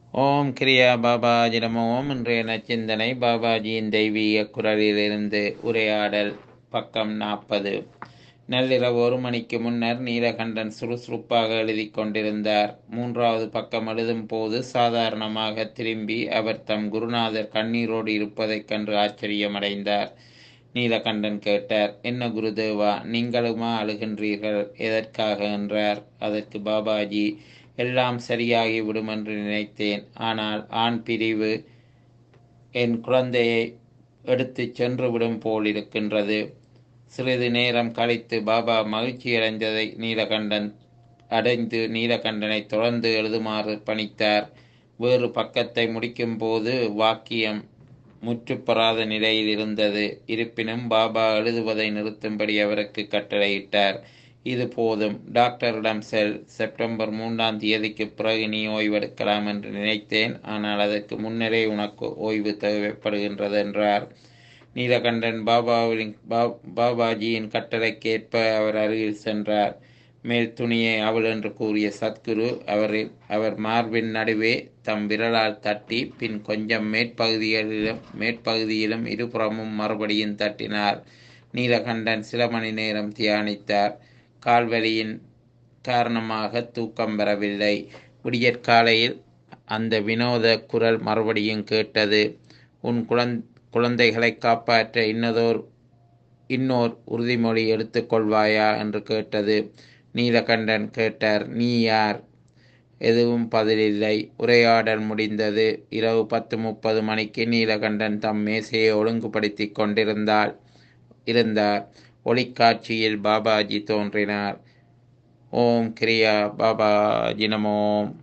ஓம் கிரியா பாபாஜி நம ஓம் இன்றைய நச்சிந்தனை பாபாஜியின் தெய்வீக குரலிலிருந்து உரையாடல் பக்கம் நாற்பது நள்ளிரவு ஒரு மணிக்கு முன்னர் நீலகண்டன் சுறுசுறுப்பாக எழுதி கொண்டிருந்தார் மூன்றாவது பக்கம் எழுதும் போது சாதாரணமாக திரும்பி அவர் தம் குருநாதர் கண்ணீரோடு இருப்பதைக் கண்டு ஆச்சரியமடைந்தார் நீலகண்டன் கேட்டார் என்ன குருதேவா நீங்களுமா அழுகின்றீர்கள் எதற்காக என்றார் அதற்கு பாபாஜி எல்லாம் சரியாகி விடும் என்று நினைத்தேன் ஆனால் ஆண் பிரிவு என் குழந்தையை எடுத்து சென்று விடும் போல் இருக்கின்றது சிறிது நேரம் கழித்து பாபா மகிழ்ச்சியடைந்ததை நீலகண்டன் அடைந்து நீலகண்டனை தொடர்ந்து எழுதுமாறு பணித்தார் வேறு பக்கத்தை முடிக்கும்போது வாக்கியம் முற்றுப்பெறாத நிலையில் இருந்தது இருப்பினும் பாபா எழுதுவதை நிறுத்தும்படி அவருக்கு கட்டளையிட்டார் இது போதும் டாக்டரிடம் செல் செப்டம்பர் மூன்றாம் தேதிக்கு பிறகு நீ ஓய்வெடுக்கலாம் என்று நினைத்தேன் ஆனால் அதற்கு முன்னரே உனக்கு ஓய்வு தேவைப்படுகின்றது என்றார் நீலகண்டன் பாபாவின் பாபாஜியின் கட்டளைக்கேற்ப அவர் அருகில் சென்றார் மேல் துணியை அவள் என்று கூறிய சத்குரு அவரில் அவர் மார்பின் நடுவே தம் விரலால் தட்டி பின் கொஞ்சம் மேற்பகுதிகளிலும் மேற்பகுதியிலும் இருபுறமும் மறுபடியும் தட்டினார் நீலகண்டன் சில மணி நேரம் தியானித்தார் கால்வலியின் காரணமாக தூக்கம் வரவில்லை விடியற்காலையில் அந்த வினோத குரல் மறுபடியும் கேட்டது உன் குழந் குழந்தைகளை காப்பாற்ற இன்னதோர் இன்னோர் உறுதிமொழி எடுத்துக்கொள்வாயா என்று கேட்டது நீலகண்டன் கேட்டார் நீ யார் எதுவும் பதிலில்லை உரையாடல் முடிந்தது இரவு பத்து முப்பது மணிக்கு நீலகண்டன் தம் மேசையை ஒழுங்குபடுத்தி கொண்டிருந்தால் இருந்தார் ஒளிக்காட்சியில் பாபாஜி தோன்றினார் ஓம் கிரியா பாபாஜி நமோம்